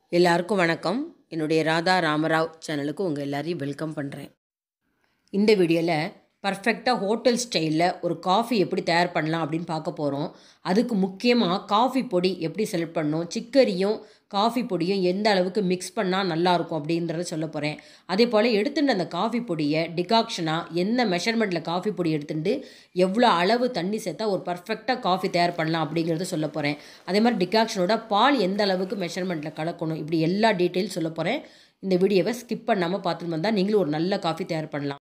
எல்லாருக்கும் வணக்கம் என்னுடைய ராதா ராமராவ் சேனலுக்கு உங்கள் எல்லாரையும் வெல்கம் பண்ணுறேன் இந்த வீடியோவில் பர்ஃபெக்டாக ஹோட்டல் ஸ்டைலில் ஒரு காஃபி எப்படி தயார் பண்ணலாம் அப்படின்னு பார்க்க போகிறோம் அதுக்கு முக்கியமாக காஃபி பொடி எப்படி செலக்ட் பண்ணணும் சிக்கரியும் காஃபி பொடியும் எந்த அளவுக்கு மிக்ஸ் பண்ணால் நல்லாயிருக்கும் அப்படின்றத சொல்ல போகிறேன் அதே போல் எடுத்துட்டு அந்த காஃபி பொடியை டிகாக்ஷனாக எந்த மெஷர்மெண்ட்டில் காஃபி பொடி எடுத்துட்டு எவ்வளோ அளவு தண்ணி சேர்த்தா ஒரு பர்ஃபெக்டாக காஃபி தயார் பண்ணலாம் அப்படிங்கிறத சொல்ல போகிறேன் அதே மாதிரி டிகாக்ஷனோட பால் எந்த அளவுக்கு மெஷர்மெண்ட்டில் கலக்கணும் இப்படி எல்லா டீட்டெயில்ஸ் சொல்ல போகிறேன் இந்த வீடியோவை ஸ்கிப் பண்ணாமல் பார்த்துட்டு வந்தால் நீங்களும் ஒரு நல்ல காஃபி தயார் பண்ணலாம்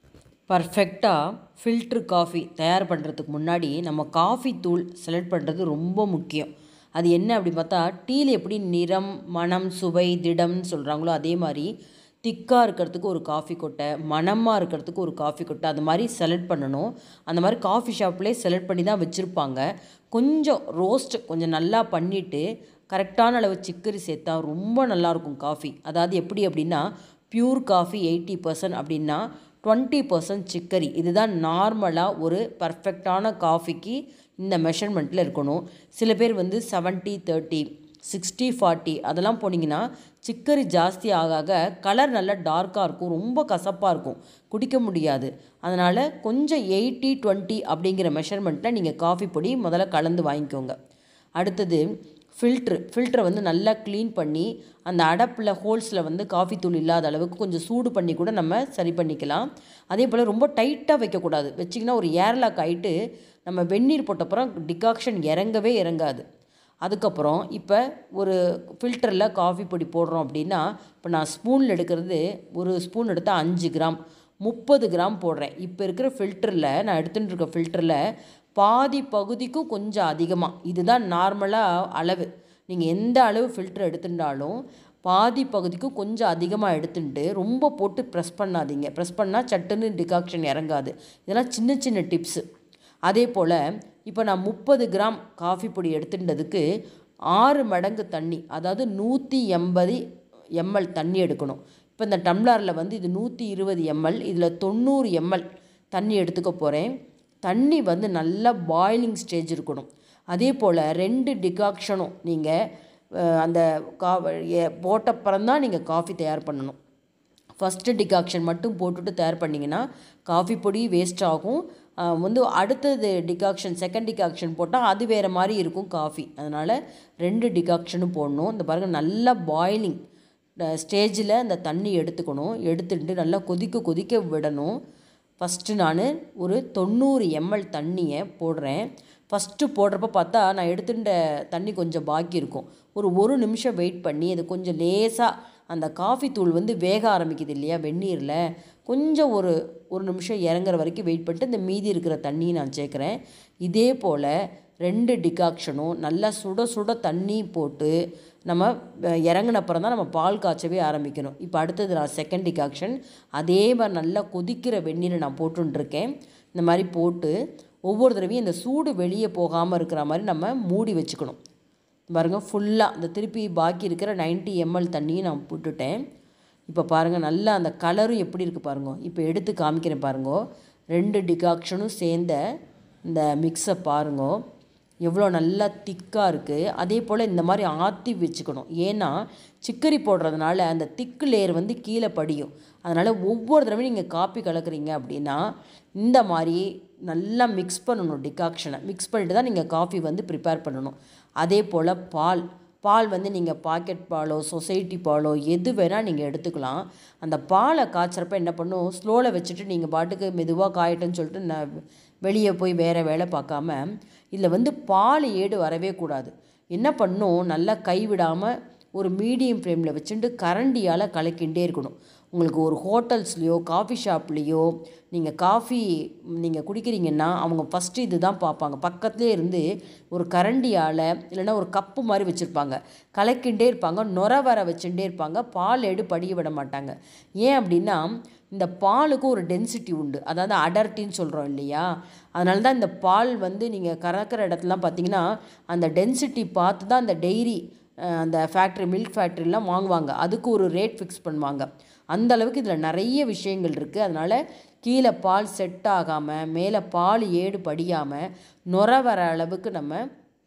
பர்ஃபெக்டாக ஃபில்ட்ரு காஃபி தயார் பண்ணுறதுக்கு முன்னாடி நம்ம காஃபி தூள் செலக்ட் பண்ணுறது ரொம்ப முக்கியம் அது என்ன அப்படின்னு பார்த்தா டீயில் எப்படி நிறம் மனம் சுவை திடம்னு சொல்கிறாங்களோ அதே மாதிரி திக்காக இருக்கிறதுக்கு ஒரு காஃபி கொட்டை மணமாக இருக்கிறதுக்கு ஒரு காஃபி கொட்டை அது மாதிரி செலக்ட் பண்ணணும் அந்த மாதிரி காஃபி ஷாப்லேயே செலக்ட் பண்ணி தான் வச்சுருப்பாங்க கொஞ்சம் ரோஸ்ட் கொஞ்சம் நல்லா பண்ணிவிட்டு கரெக்டான அளவு சிக்கரி சேர்த்தா ரொம்ப நல்லாயிருக்கும் காஃபி அதாவது எப்படி அப்படின்னா பியூர் காஃபி எயிட்டி பர்சன்ட் அப்படின்னா டுவெண்ட்டி பர்சன்ட் சிக்கரி இதுதான் நார்மலாக ஒரு பர்ஃபெக்டான காஃபிக்கு இந்த மெஷர்மெண்ட்டில் இருக்கணும் சில பேர் வந்து செவன்ட்டி தேர்ட்டி சிக்ஸ்டி ஃபார்ட்டி அதெல்லாம் போனீங்கன்னா சிக்கரி ஜாஸ்தி ஆக ஆக கலர் நல்லா டார்க்காக இருக்கும் ரொம்ப கசப்பாக இருக்கும் குடிக்க முடியாது அதனால் கொஞ்சம் எயிட்டி டுவெண்ட்டி அப்படிங்கிற மெஷர்மெண்ட்டில் நீங்கள் காஃபி பொடி முதல்ல கலந்து வாங்கிக்கோங்க அடுத்தது ஃபில்ட்ரு ஃபில்டரை வந்து நல்லா க்ளீன் பண்ணி அந்த அடப்பில் ஹோல்ஸில் வந்து காஃபி தூள் இல்லாத அளவுக்கு கொஞ்சம் சூடு பண்ணி கூட நம்ம சரி பண்ணிக்கலாம் அதே போல் ரொம்ப டைட்டாக வைக்கக்கூடாது வச்சிங்கன்னா ஒரு ஏர்லாக் ஆகிட்டு நம்ம வெந்நீர் போட்டப்புறம் டிகாக்ஷன் இறங்கவே இறங்காது அதுக்கப்புறம் இப்போ ஒரு ஃபில்டரில் காஃபி பொடி போடுறோம் அப்படின்னா இப்போ நான் ஸ்பூனில் எடுக்கிறது ஒரு ஸ்பூன் எடுத்தால் அஞ்சு கிராம் முப்பது கிராம் போடுறேன் இப்போ இருக்கிற ஃபில்டரில் நான் எடுத்துகிட்டு இருக்க ஃபில்டரில் பாதி பகுதிக்கும் கொஞ்சம் அதிகமாக இதுதான் நார்மலாக அளவு நீங்கள் எந்த அளவு ஃபில்டர் எடுத்துட்டாலும் பாதி பகுதிக்கும் கொஞ்சம் அதிகமாக எடுத்துட்டு ரொம்ப போட்டு ப்ரெஸ் பண்ணாதீங்க ப்ரெஸ் பண்ணால் சட்டுன்னு டிகாக்ஷன் இறங்காது இதெல்லாம் சின்ன சின்ன டிப்ஸு அதே போல் இப்போ நான் முப்பது கிராம் காஃபி பொடி எடுத்துட்டதுக்கு ஆறு மடங்கு தண்ணி அதாவது நூற்றி எண்பது எம்எல் தண்ணி எடுக்கணும் இப்போ இந்த டம்ளரில் வந்து இது நூற்றி இருபது எம்எல் இதில் தொண்ணூறு எம்எல் தண்ணி எடுத்துக்க போகிறேன் தண்ணி வந்து நல்லா பாயிலிங் ஸ்டேஜ் இருக்கணும் அதே போல் ரெண்டு டிகாக்ஷனும் நீங்கள் அந்த கா போட்டப்புறம் தான் நீங்கள் காஃபி தயார் பண்ணணும் ஃபஸ்ட்டு டிகாக்ஷன் மட்டும் போட்டுட்டு தயார் பண்ணிங்கன்னா காஃபி பொடி வேஸ்ட் ஆகும் வந்து அடுத்தது டிகாக்ஷன் செகண்ட் டிகாக்ஷன் போட்டால் அது வேறு மாதிரி இருக்கும் காஃபி அதனால் ரெண்டு டிகாக்ஷனும் போடணும் இந்த பாருங்கள் நல்லா பாயிலிங் ஸ்டேஜில் அந்த தண்ணி எடுத்துக்கணும் எடுத்துட்டு நல்லா கொதிக்க கொதிக்க விடணும் ஃபஸ்ட்டு நான் ஒரு தொண்ணூறு எம்எல் தண்ணியை போடுறேன் ஃபஸ்ட்டு போடுறப்ப பார்த்தா நான் எடுத்துட்ட தண்ணி கொஞ்சம் பாக்கி இருக்கும் ஒரு ஒரு நிமிஷம் வெயிட் பண்ணி அது கொஞ்சம் லேசாக அந்த காஃபி தூள் வந்து வேக ஆரம்பிக்குது இல்லையா வெந்நீரில் கொஞ்சம் ஒரு ஒரு நிமிஷம் இறங்குற வரைக்கும் வெயிட் பண்ணிட்டு இந்த மீதி இருக்கிற தண்ணியை நான் சேர்க்குறேன் இதே போல் ரெண்டு டிகாக்ஷனும் நல்லா சுட சுட தண்ணி போட்டு நம்ம இறங்கினப்புறம் தான் நம்ம பால் காய்ச்சவே ஆரம்பிக்கணும் இப்போ அடுத்தது நான் செகண்ட் டிகாக்ஷன் அதே மாதிரி நல்லா கொதிக்கிற வெந்நீரை நான் போட்டுருக்கேன் இந்த மாதிரி போட்டு ஒவ்வொரு தடவையும் இந்த சூடு வெளியே போகாமல் இருக்கிற மாதிரி நம்ம மூடி வச்சுக்கணும் பாருங்கள் ஃபுல்லாக இந்த திருப்பி பாக்கி இருக்கிற நைன்ட்டி எம்எல் தண்ணியும் நான் போட்டுட்டேன் இப்போ பாருங்கள் நல்லா அந்த கலரும் எப்படி இருக்குது பாருங்க இப்போ எடுத்து காமிக்கிறேன் பாருங்க ரெண்டு டிகாக்ஷனும் சேர்ந்த இந்த மிக்ஸை பாருங்க எவ்வளோ நல்லா திக்காக இருக்குது அதே போல் இந்த மாதிரி ஆற்றி வச்சுக்கணும் ஏன்னா சிக்கரி போடுறதுனால அந்த திக்கு லேயர் வந்து கீழே படியும் அதனால் ஒவ்வொரு தடவையும் நீங்கள் காப்பி கலக்குறீங்க அப்படின்னா இந்த மாதிரி நல்லா மிக்ஸ் பண்ணணும் டிகாக்ஷனை மிக்ஸ் பண்ணிட்டு தான் நீங்கள் காஃபி வந்து ப்ரிப்பேர் பண்ணணும் அதே போல் பால் பால் வந்து நீங்கள் பாக்கெட் பாலோ சொசைட்டி பாலோ எது வேணால் நீங்கள் எடுத்துக்கலாம் அந்த பாலை காய்ச்சறப்ப என்ன பண்ணும் ஸ்லோவில் வச்சுட்டு நீங்கள் பாட்டுக்கு மெதுவாக காயட்டுன்னு சொல்லிட்டு நான் வெளியே போய் வேறு வேலை பார்க்காம இதில் வந்து பால் ஏடு வரவே கூடாது என்ன பண்ணும் நல்லா கைவிடாமல் ஒரு மீடியம் ஃப்ளேமில் வச்சுட்டு கரண்டியால் கலக்கிண்டே இருக்கணும் உங்களுக்கு ஒரு ஹோட்டல்ஸ்லேயோ காஃபி ஷாப்லேயோ நீங்கள் காஃபி நீங்கள் குடிக்கிறீங்கன்னா அவங்க ஃபஸ்ட்டு இது தான் பார்ப்பாங்க பக்கத்துலேயே இருந்து ஒரு கரண்டியால் இல்லைன்னா ஒரு கப்பு மாதிரி வச்சுருப்பாங்க கலக்கிண்டே இருப்பாங்க நுர வர வச்சுட்டே இருப்பாங்க பால் எடு படிய விட மாட்டாங்க ஏன் அப்படின்னா இந்த பாலுக்கும் ஒரு டென்சிட்டி உண்டு அதாவது அடர்த்தின்னு சொல்கிறோம் இல்லையா அதனால தான் இந்த பால் வந்து நீங்கள் கறக்கிற இடத்துலாம் பார்த்தீங்கன்னா அந்த டென்சிட்டி பார்த்து தான் அந்த டெய்ரி அந்த ஃபேக்ட்ரி மில்க் ஃபேக்ட்ரிலாம் வாங்குவாங்க அதுக்கு ஒரு ரேட் ஃபிக்ஸ் பண்ணுவாங்க அந்த அளவுக்கு இதில் நிறைய விஷயங்கள் இருக்குது அதனால் கீழே பால் செட் ஆகாமல் மேலே பால் ஏடு படியாமல் நுர வர அளவுக்கு நம்ம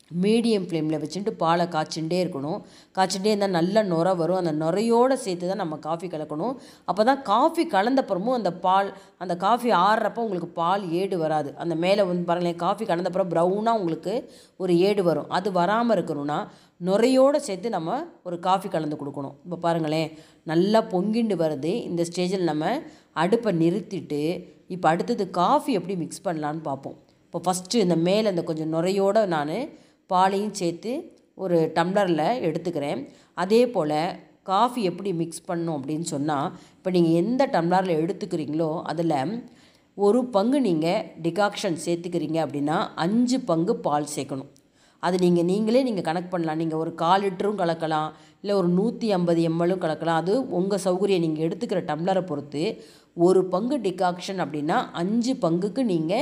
மீடியம் ஃப்ளேமில் வச்சுட்டு பாலை காய்ச்சிண்டே இருக்கணும் காய்ச்சிண்டே இருந்தால் நல்ல நுரை வரும் அந்த நுரையோடு சேர்த்து தான் நம்ம காஃபி கலக்கணும் அப்போ தான் காஃபி கலந்தப்புறமும் அந்த பால் அந்த காஃபி ஆறுறப்போ உங்களுக்கு பால் ஏடு வராது அந்த மேலே வந்து பாருங்களேன் காஃபி கலந்தப்புறம் ப்ரௌனாக உங்களுக்கு ஒரு ஏடு வரும் அது வராமல் இருக்கணும்னா நுரையோடு சேர்த்து நம்ம ஒரு காஃபி கலந்து கொடுக்கணும் இப்போ பாருங்களேன் நல்லா பொங்கிண்டு வருது இந்த ஸ்டேஜில் நம்ம அடுப்பை நிறுத்திட்டு இப்போ அடுத்தது காஃபி எப்படி மிக்ஸ் பண்ணலான்னு பார்ப்போம் இப்போ ஃபஸ்ட்டு இந்த மேலே இந்த கொஞ்சம் நுரையோடு நான் பாலையும் சேர்த்து ஒரு டம்ளரில் எடுத்துக்கிறேன் அதே போல் காஃபி எப்படி மிக்ஸ் பண்ணும் அப்படின்னு சொன்னால் இப்போ நீங்கள் எந்த டம்ளரில் எடுத்துக்கிறீங்களோ அதில் ஒரு பங்கு நீங்கள் டிகாக்ஷன் சேர்த்துக்கிறீங்க அப்படின்னா அஞ்சு பங்கு பால் சேர்க்கணும் அது நீங்கள் நீங்களே நீங்கள் கணக்கு பண்ணலாம் நீங்கள் ஒரு கால் லிட்டரும் கலக்கலாம் இல்லை ஒரு நூற்றி ஐம்பது எம்எல்லும் கலக்கலாம் அது உங்கள் சௌகரியம் நீங்கள் எடுத்துக்கிற டம்ளரை பொறுத்து ஒரு பங்கு டிகாக்ஷன் அப்படின்னா அஞ்சு பங்குக்கு நீங்கள்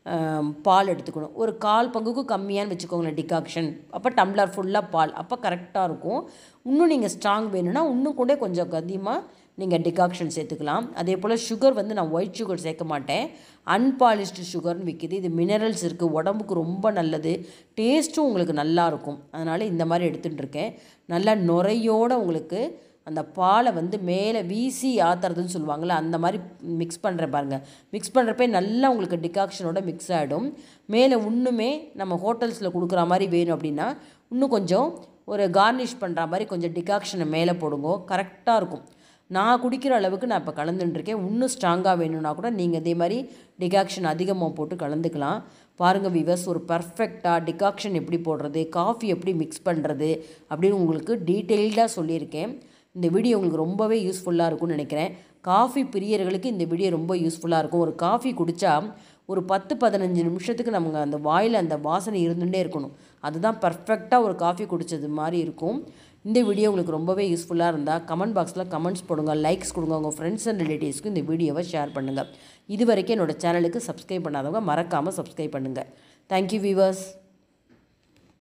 பால் எடுத்துக்கணும் ஒரு கால் பங்குக்கு கம்மியான்னு வச்சுக்கோங்களேன் டிகாக்ஷன் அப்போ டம்ளர் ஃபுல்லாக பால் அப்போ கரெக்டாக இருக்கும் இன்னும் நீங்கள் ஸ்ட்ராங் வேணும்னா இன்னும் கூட கொஞ்சம் அதிகமாக நீங்கள் டிகாக்ஷன் சேர்த்துக்கலாம் அதே போல் சுகர் வந்து நான் ஒயிட் சுகர் சேர்க்க மாட்டேன் அன்பாலிஷ்டு சுகர்னு விற்கிது இது மினரல்ஸ் இருக்குது உடம்புக்கு ரொம்ப நல்லது டேஸ்ட்டும் உங்களுக்கு நல்லாயிருக்கும் அதனால் இந்த மாதிரி எடுத்துகிட்டு இருக்கேன் நல்லா நுரையோடு உங்களுக்கு அந்த பாலை வந்து மேலே வீசி ஆத்துறதுன்னு சொல்லுவாங்கள்ல அந்த மாதிரி மிக்ஸ் பண்ணுற பாருங்கள் மிக்ஸ் பண்ணுறப்ப நல்லா உங்களுக்கு டிகாக்ஷனோட மிக்ஸ் ஆகிடும் மேலே இன்னுமே நம்ம ஹோட்டல்ஸில் கொடுக்குற மாதிரி வேணும் அப்படின்னா இன்னும் கொஞ்சம் ஒரு கார்னிஷ் பண்ணுற மாதிரி கொஞ்சம் டிகாக்ஷனை மேலே போடுங்க கரெக்டாக இருக்கும் நான் குடிக்கிற அளவுக்கு நான் இப்போ கலந்துட்டுருக்கேன் இன்னும் ஸ்ட்ராங்காக வேணும்னா கூட நீங்கள் இதே மாதிரி டிகாக்ஷன் அதிகமாக போட்டு கலந்துக்கலாம் பாருங்கள் விவஸ் ஒரு பர்ஃபெக்டாக டிகாக்ஷன் எப்படி போடுறது காஃபி எப்படி மிக்ஸ் பண்ணுறது அப்படின்னு உங்களுக்கு டீட்டெயில்டாக சொல்லியிருக்கேன் இந்த வீடியோ உங்களுக்கு ரொம்பவே யூஸ்ஃபுல்லாக இருக்கும்னு நினைக்கிறேன் காஃபி பிரியர்களுக்கு இந்த வீடியோ ரொம்ப யூஸ்ஃபுல்லாக இருக்கும் ஒரு காஃபி குடித்தா ஒரு பத்து பதினஞ்சு நிமிஷத்துக்கு நமக்கு அந்த வாயில் அந்த வாசனை இருந்துகிட்டே இருக்கணும் அதுதான் பர்ஃபெக்டாக ஒரு காஃபி குடித்தது மாதிரி இருக்கும் இந்த வீடியோ உங்களுக்கு ரொம்பவே யூஸ்ஃபுல்லாக இருந்தால் கமெண்ட் பாக்ஸில் கமெண்ட்ஸ் போடுங்க லைக்ஸ் கொடுங்க உங்கள் ஃப்ரெண்ட்ஸ் அண்ட் ரிலேட்டிவ்ஸ்க்கு இந்த வீடியோவை ஷேர் பண்ணுங்கள் இது வரைக்கும் என்னோடய சேனலுக்கு சப்ஸ்கிரைப் பண்ணாதவங்க மறக்காமல் சப்ஸ்கிரைப் பண்ணுங்கள் தேங்க்யூ வீவர்ஸ்